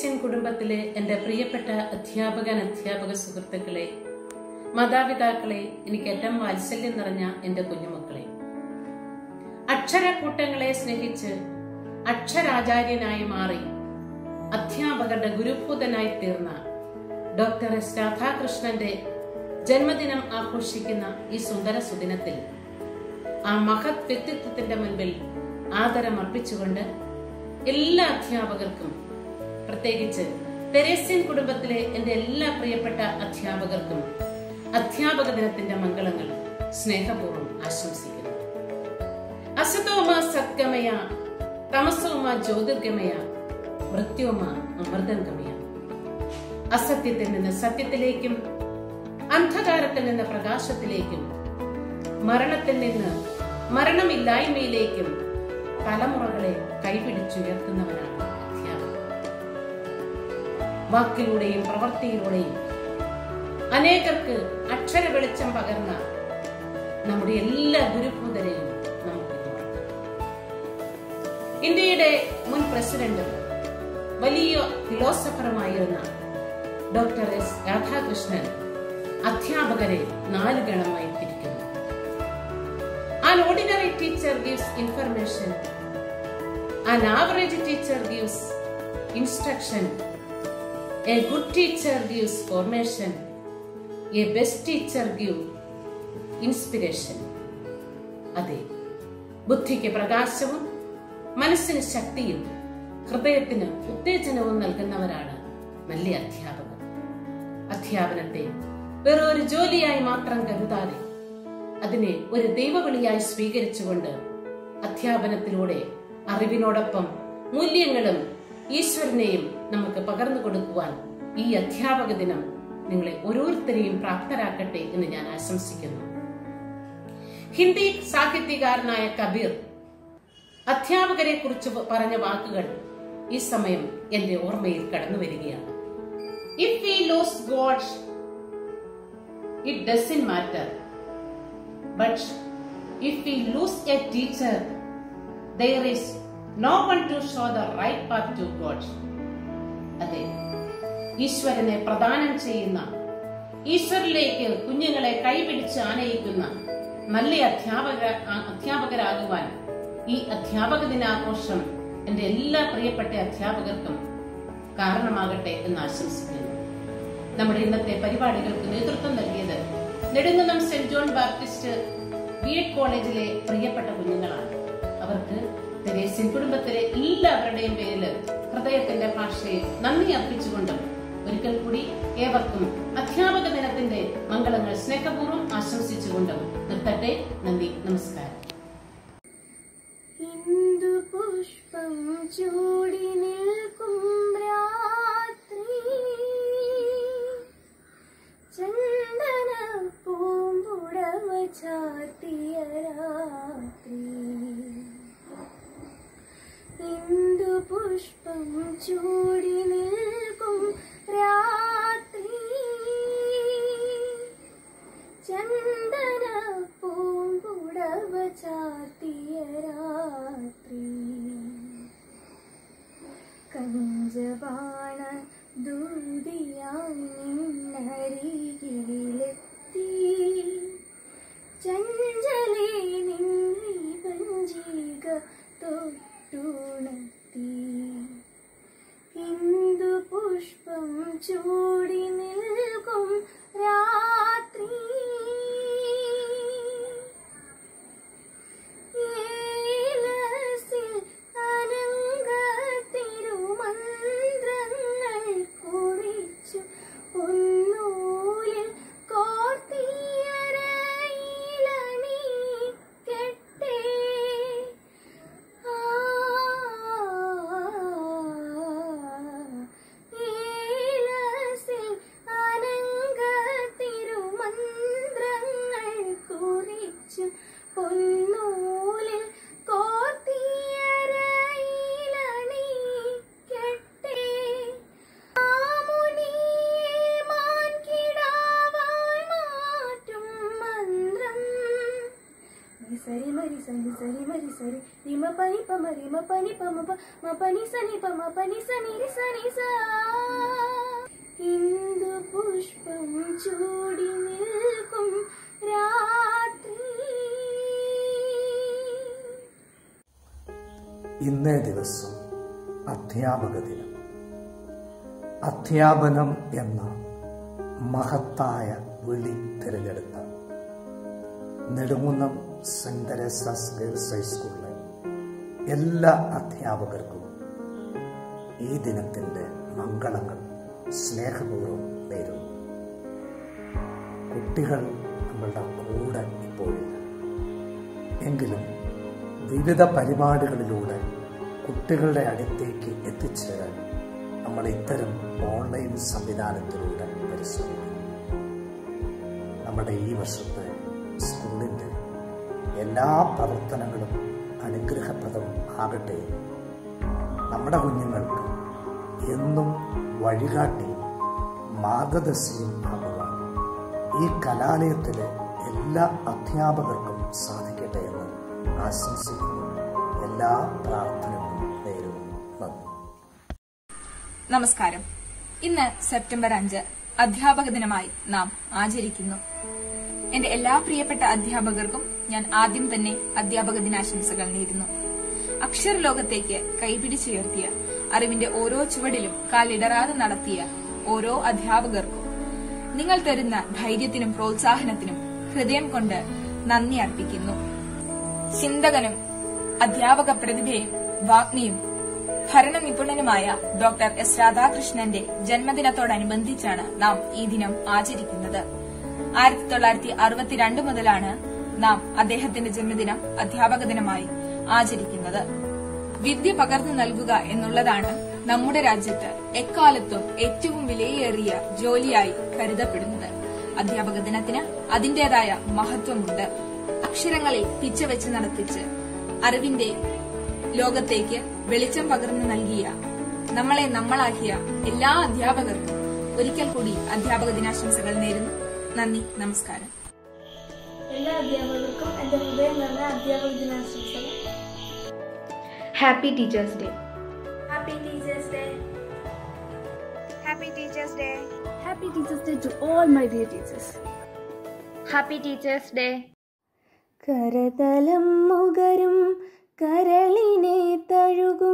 Teresian കുടുംബത്തിലെ എൻ്റെ പ്രിയപ്പെട്ട അധ്യാപകൻ അധ്യാപക സുഹൃത്തുക്കളെ മാതാപിതാക്കളെ എനിക്ക് ഏറ്റവും വാത്സല്യം നിറഞ്ഞ എൻ്റെ കുഞ്ഞുമക്കളെ അക്ഷരക്കൂട്ടങ്ങളെ സ്നേഹിച്ച് അക്ഷരാചാര്യനായി മാറി അധ്യാപകരുടെ ഗുരുഭൂതനായി തീർന്ന ഡോക്ടർ എസ് രാധാകൃഷ്ണന്റെ ജന്മദിനം ആഘോഷിക്കുന്ന ഈ സുന്ദര സുദിനത്തിൽ ആ മഹത് വ്യക്തിത്വത്തിന്റെ മുൻപിൽ ആദരം അർപ്പിച്ചുകൊണ്ട് എല്ലാ അധ്യാപകർക്കും പ്രത്യേകിച്ച് തെരേസ്യൻ കുടുംബത്തിലെ എൻ്റെ എല്ലാ പ്രിയപ്പെട്ട അധ്യാപകർക്കും അധ്യാപക ദിനത്തിന്റെ മംഗളങ്ങൾ സ്നേഹപൂർവ്വം ആശംസിക്കുന്നു അസതോമ സത്ഗമയ തമസോമ ജ്യോതിർഗമയ മൃത്യോമ അമൃതംഗമയ അസത്യത്തിൽ നിന്ന് സത്യത്തിലേക്കും അന്ധകാരത്തിൽ നിന്ന് പ്രകാശത്തിലേക്കും മരണത്തിൽ നിന്ന് മരണമില്ലായ്മയിലേക്കും തലമുറകളെ കൈപിടിച്ചുയർത്തുന്നവനാണ് അധ്യാപകൻ വാക്കിലൂടെയും പ്രവൃത്തിയിലൂടെയും അനേകർക്ക് അക്ഷര വെളിച്ചം പകർന്ന നമ്മുടെ എല്ലാ ഗുരുഭൂതരെയും നമുക്ക് ഓർക്കാം. ഇന്ത്യയുടെ മുൻ പ്രസിഡന്റും വലിയ ഫിലോസഫറുമായിരുന്ന ഡോക്ടർ എസ് രാധാകൃഷ്ണൻ അധ്യാപകരെ നാല് ഗണമായി തിരിക്കുന്നു An ordinary teacher gives information. An average teacher gives instruction. A good teacher gives formation. A best teacher gives inspiration. അതെ ബുദ്ധിക്ക് പ്രകാശവും മനസ്സിന് ശക്തിയും ഹൃദയത്തിന് ഉത്തേജനവും നൽകുന്നവരാണ് നല്ല അധ്യാപകർ അധ്യാപനത്തെ വെറും ഒരു ജോലിയായി മാത്രം കരുതാതെ അതിനെ ഒരു ദൈവവിളിയായി സ്വീകരിച്ചുകൊണ്ട് അധ്യാപനത്തിലൂടെ അറിവിനോടൊപ്പം മൂല്യങ്ങളും ഈശ്വരനെയും നമുക്ക് പകർന്നു കൊടുക്കുവാൻ ഈ അധ്യാപക ദിനം നിങ്ങളെ ഓരോരുത്തരെയും പ്രാപ്തരാക്കട്ടെ എന്ന് ഞാൻ ആശംസിക്കുന്നു ഹിന്ദി സാഹിത്യകാരനായ കബീർ അധ്യാപകരെ കുറിച്ച് പറഞ്ഞ വാക്കുകൾ ഈ സമയം എന്റെ ഓർമ്മയിൽ കടന്നു വരികയാണ് if we lose God it doesn't matter but if we lose a teacher there is no one to show the right path to God അതെ ഈശ്വരനെ പ്രദാനം ചെയ്യുന്ന ഈശ്വരിലേക്ക് കുഞ്ഞുങ്ങളെ കൈപിടിച്ച് ആനയിക്കുന്ന നല്ല അധ്യാപക അധ്യാപകരാകുവാൻ ഈ അധ്യാപക ദിനാഘോഷം എന്റെ എല്ലാ പ്രിയപ്പെട്ട അധ്യാപകർക്കും കാരണമാകട്ടെ എന്ന് ആശംസിക്കുന്നു നമ്മുടെ ഇന്നത്തെ പരിപാടികൾക്ക് നേതൃത്വം നൽകിയത് Nedumkunnam Saint John Baptist B Ed കോളേജിലെ പ്രിയപ്പെട്ട കുഞ്ഞുങ്ങളാണ് അവർക്ക് തെരേസ്യൻ കുടുംബത്തിലെ എല്ലാവരുടെയും പേരിൽ ഹൃദയത്തിന്റെ ഭാഷയിൽ നന്ദി അർപ്പിച്ചുകൊണ്ടും ഒരിക്കൽ കൂടി ഏവർക്കും അധ്യാപക ദിനത്തിന്റെ മംഗളങ്ങൾ സ്നേഹപൂർവ്വം ആശംസിച്ചുകൊണ്ടും നിർത്തട്ടെ നന്ദി നമസ്കാരം ഇന്ദു പുഷ്പം ചൂടി നിൽക്കും രാത്രി ചന്ദന പൂമ്പുടവ ചാർത്തിയ രാത്രി ഇന്ദു പുഷ്പം ചൂടി നിൽക്കും രാത്രി ചന്ദന പൂങ്കുടവ ചാർത്തിയ രാത്രി കഞ്ചവാണ ദൂതിയായി നിന്നരികിലെത്തി ചഞ്ചലേ നിന്നെ പഞ്ചിക തൊട്ടുണത്തി ഹിന്ദു പുഷ്പം ചൂടി നിൽക്കും രാത്രി ഏലസിൽ അനങ്ക തിരുമന്ത്രങ്ങൾ കുറിച്ചു പൊന്നൂലിൽ കോർത്തിയരയിലണി കെട്ടേ ആ രി സരി റിമ പനി പമ റിമ പനി പമ പ മ പനി സനി പമ പനി സനി രി സനി സ ഇന്ദു പുഷ്പം ചൂടി നിൽക്കും രാത്രി ഇന്നേ ദിവസം അധ്യാപക ദിനം അധ്യാപനം എന്ന മഹത്തായ വിളി തിരഞ്ഞെടുത്ത നെടുങ്കുന്നം സെന്റ് തെരേസാസ് ഗേൾസ് ഹൈസ്കൂളിലെ എല്ലാ അധ്യാപകർക്കും ഈ ദിനത്തിൻ്റെ മംഗളങ്ങൾ സ്നേഹപൂർവ്വം നേരുന്നു കുട്ടികൾ നമ്മളുടെ കൂടെ ഇപ്പോഴില്ല എങ്കിലും വിവിധ പരിപാടികളിലൂടെ കുട്ടികളുടെ അടുത്തേക്ക് എത്തിച്ചേരാൻ നമ്മൾ ഇത്തരം ഓൺലൈൻ സംവിധാനത്തിലൂടെ പരിശ്രമിക്കുന്നു നമ്മുടെ ഈ വർഷത്തെ സ്കൂളിൻ്റെ എല്ലാ പ്രവർത്തനങ്ങളും അനുഗ്രഹപ്രദം ആകട്ടെ എന്ന് നമ്മുടെ കുഞ്ഞുങ്ങൾക്ക് എന്നും വഴികാട്ടിയും മാർഗദർശിയും ആകുവാൻ ഈ കലാലയത്തിലെ എല്ലാ അധ്യാപകർക്കും സാധിക്കട്ടെ എന്ന് ആശംസിക്കുന്നു എല്ലാ പ്രാർത്ഥനകളും നേരുന്നു നന്ദി നമസ്കാരം ഇന്ന് സെപ്റ്റംബർ അഞ്ച് അധ്യാപക ദിനമായി നാം ആചരിക്കുന്നു എന്റെ എല്ലാ പ്രിയപ്പെട്ട അധ്യാപകർക്കും ഞാൻ ആദ്യം തന്നെ അധ്യാപക ദിനാശംസകൾ നേരുന്നു അക്ഷരലോകത്തേക്ക് കൈപിടിച്ചുയർത്തിയ അറിവിന്റെ ഓരോ ചുവടിലും കാലിടറാതെ നടത്തിയ ഓരോ അധ്യാപകർക്കും നിങ്ങൾ തരുന്ന ധൈര്യത്തിനും പ്രോത്സാഹനത്തിനും ഹൃദയം കൊണ്ട് നന്ദി അർപ്പിക്കുന്നു ചിന്തകനും അധ്യാപക പ്രതിഭയും വാഗ്മിയും ഭരണ നിപുണനുമായ ഡോക്ടർ എസ് രാധാകൃഷ്ണന്റെ ജന്മദിനത്തോടനുബന്ധിച്ചാണ് നാം ഈ ദിനം ആചരിക്കുന്നത് ആയിരത്തി തൊള്ളായിരത്തി അറുപത്തിരണ്ട് മുതലാണ് നാം അദ്ദേഹത്തിന്റെ ജന്മദിനം അധ്യാപക ദിനമായി ആചരിക്കുന്നത് വിദ്യ പകർന്നു നൽകുക എന്നുള്ളതാണ് നമ്മുടെ രാജ്യത്ത് എക്കാലത്തും ഏറ്റവും വിലയേറിയ ജോലിയായി കരുതപ്പെടുന്നത് അധ്യാപക ദിനത്തിന് അതിന്റേതായ മഹത്വമുണ്ട് അക്ഷരങ്ങളിൽ പിച്ച വെച്ച് നടത്തിച്ച് അറിവിന്റെ ലോകത്തേക്ക് വെളിച്ചം പകർന്നു നൽകിയ നമ്മളെ നമ്മളാക്കിയ എല്ലാ അധ്യാപകർക്കും ഒരിക്കൽ കൂടി അധ്യാപക ദിനാശംസകൾ നേരുന്നു നന്ദി നമസ്കാരം എല്ലാ അധ്യാപകർക്കും എൻ്റെ ഹൃദയം നിറഞ്ഞ അധ്യാപക ദിനാശംസകൾ Happy Teachers Day. Happy teachers day happy teachers day happy teachers day to all my dear teachers Happy Teachers Day. കരതലം മുകരും കരളിനെ തഴുകും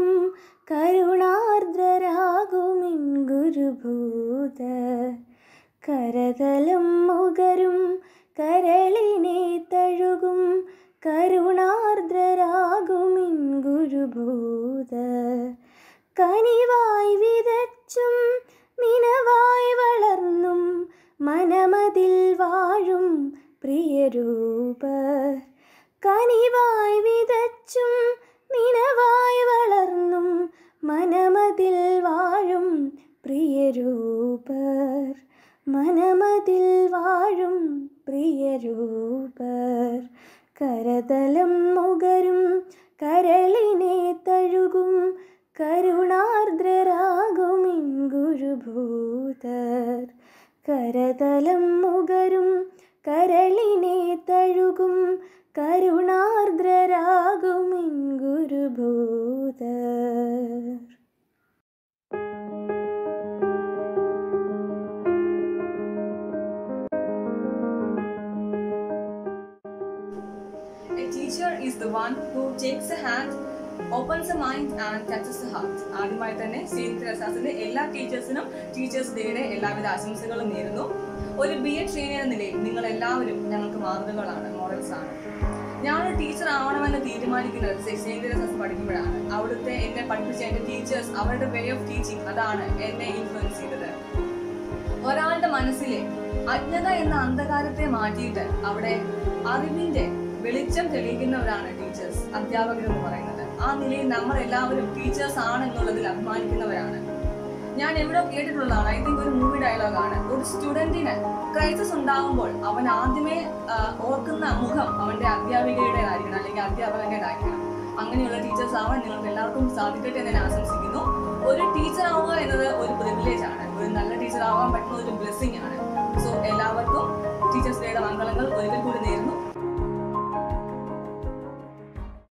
കരുണാർദ്രരാകുമിൻ ഗുരുഭൂത കരതലം മുകരും കരളിനെ തഴുകും കരുണാർദ്രരാകുമിൻ ഗുരുഭൂത കനിവായി വിതച്ചും നിനവായി വളർന്നും മനമതിൽ വാഴും പ്രിയരൂപർ കനിവായി വിതച്ചും നിനവായി വളർന്നും മനമതിൽ വാഴും പ്രിയരൂപർ മനമതിൽ വാഴും പ്രിയരൂപർ കരതലം മുകരും കരളിനെ തഴുകും കരുണാർദ്രരാകുമിൻ ഗുരുഭൂതർ കരതലം മുകരും കരളിനെ തഴുകും കരുണാർദ്രരാകുമിൻ ഗുരുഭൂതർ A teacher is the one who takes a hand, opens a mind and touches the heart. ആദ്യമായി തന്നെ സെയിന്റ് തെരേസാസിന്റെ എല്ലാ ടീച്ചേഴ്സിനും ടീച്ചേഴ്സ് ഡേയുടെ എല്ലാവിധ ആശംസകളും നേരുന്നു ഒരു ബി എഡ് ട്രെയിനർ എന്ന നിലയിൽ നിങ്ങൾ എല്ലാവരും ഞങ്ങൾക്ക് മാതൃകകളാണ് മോഡൽസ് ആണ് ഞാനൊരു ടീച്ചർ ആവണമെന്ന് തീരുമാനിക്കുന്നത് സെയിന്റ് തെരേസാസ് പഠിക്കുമ്പോഴാണ് അവിടുത്തെ എന്നെ പഠിപ്പിച്ച എന്റെ ടീച്ചേഴ്സ് അവരുടെ വേ ഓഫ് ടീച്ചിങ് അതാണ് എന്നെ ഇൻഫ്ലുവൻസ് ചെയ്തത് ഒരാളുടെ മനസ്സിലെ അജ്ഞത എന്ന അന്ധകാരത്തെ മാറ്റിയിട്ട് അവിടെ അറിവിന്റെ വെളിച്ചം തെളിയിക്കുന്നവരാണ് ടീച്ചേഴ്സ് അധ്യാപകർ എന്ന് പറയുന്നത് ആ നിലയിൽ നമ്മൾ എല്ലാവരും ടീച്ചേഴ്സ് ആണ് എന്നുള്ളതിൽ അഭിമാനിക്കുന്നവരാണ് ഞാൻ എവിടെ കേട്ടിട്ടുള്ളതാണ് ഐ തിങ്ക് ഒരു മൂവി ഡയലോഗാണ് ഒരു സ്റ്റുഡന്റിന് ക്രൈസിസ് ഉണ്ടാകുമ്പോൾ അവൻ ആദ്യമേ ആ, ഓർക്കുന്ന മുഖം അവന്റെ അധ്യാപികയുടേതായിരിക്കണം അല്ലെങ്കിൽ അധ്യാപകന്റേതായിരിക്കണം അങ്ങനെയുള്ള ടീച്ചേഴ്സ് ആവാൻ നിങ്ങൾക്ക് എല്ലാവർക്കും സാധിക്കട്ടെ എന്ന് ഞാൻ ആശംസിക്കുന്നു ഒരു ടീച്ചർ ആവുക എന്നത് ഒരു പ്രിവിലേജ് ആണ് ഒരു നല്ല ടീച്ചർ ആവാൻ പറ്റുന്ന ഒരു ബ്ലെസ്സിങ് ആണ് സോ എല്ലാവർക്കും ടീച്ചേഴ്സ് ഡേയുടെ മംഗളങ്ങൾ ഒരിക്കൽ കൂടി നേരുന്നു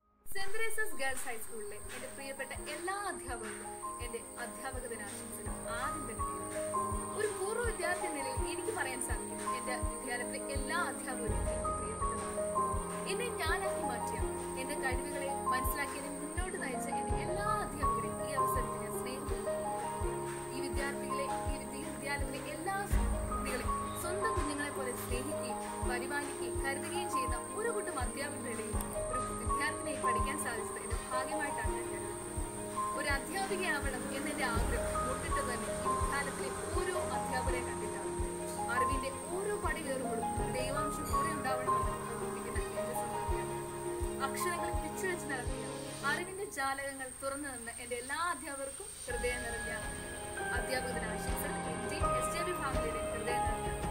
സെന്റ് തെരേസസ് ഗേൾസ് ഹൈസ്കൂളിലെ എന്റെ പ്രിയപ്പെട്ട എല്ലാ അധ്യാപകർക്കും എന്റെ അധ്യാപക ദിനാശംസകൾ ആദ്യം തന്നെ നേരുന്നു. ഒരു പൂർവ്വ വിദ്യാർത്ഥി എന്ന നിലയിൽ എനിക്ക് പറയാൻ സാധിക്കും എന്റെ വിദ്യാലയത്തിലെ എല്ലാ അധ്യാപകരും എനിക്ക് പ്രിയപ്പെട്ടതാണ് എന്നെ ഞാനാക്കി മാറ്റിയ എന്റെ കഴിവുകളെ മനസ്സിലാക്കി എന്നെ മുന്നോട്ട് നയിച്ച എന്റെ എല്ലാ അധ്യാപകരെയും ഈ അവസരത്തിൽ ഞാൻ സ്നേഹം ഈ വിദ്യാർത്ഥികളെ ഈ വിദ്യ- ഈ വിദ്യാലയത്തിലെ എല്ലാ കുട്ടികളെയും സ്വന്തം കുഞ്ഞുങ്ങളെ പോലെ സ്നേഹിക്കുകയും പരിപാലിക്കുകയും കരുതുകയും ചെയ്യുന്ന ഒരു കൂട്ടം അധ്യാപകരുടെ ഇടയിൽ ഒരു വിദ്യാർത്ഥിനിയെ പഠിക്കാൻ സാധിച്ചത് എന്റെ ഭാഗ്യമായിട്ടാണ് ഞാൻ കരുതുന്നത് ഒരു അധ്യാപികയാവണം എന്നെന്റെ ആഗ്രഹം മുട്ടിട്ട് തന്നെ ഈ വിദ്യാലയത്തിലെ ഓരോ അധ്യാപകരെ കണ്ടിട്ടാണ് അറിവിന്റെ ഓരോ പടി കയറുമ്പോഴും ദൈവാംശം കൂടെ ഉണ്ടാവണമെന്ന് ഓർമ്മിപ്പിക്കുന്ന എന്റെ സമ്പ്രദായം അക്ഷരങ്ങൾ പിച്ചുവെച്ച് നടത്തിയ അറിവിന്റെ ജാലകങ്ങൾ തുറന്നു നിന്ന് എന്റെ എല്ലാ അധ്യാപകർക്കും ഹൃദയം നിറഞ്ഞ അധ്യാപക ദിനാശംസകൾ എന്റെ എസ് ജെ ബി ഫാമിലിയുടെ ഹൃദയം നിറഞ്ഞ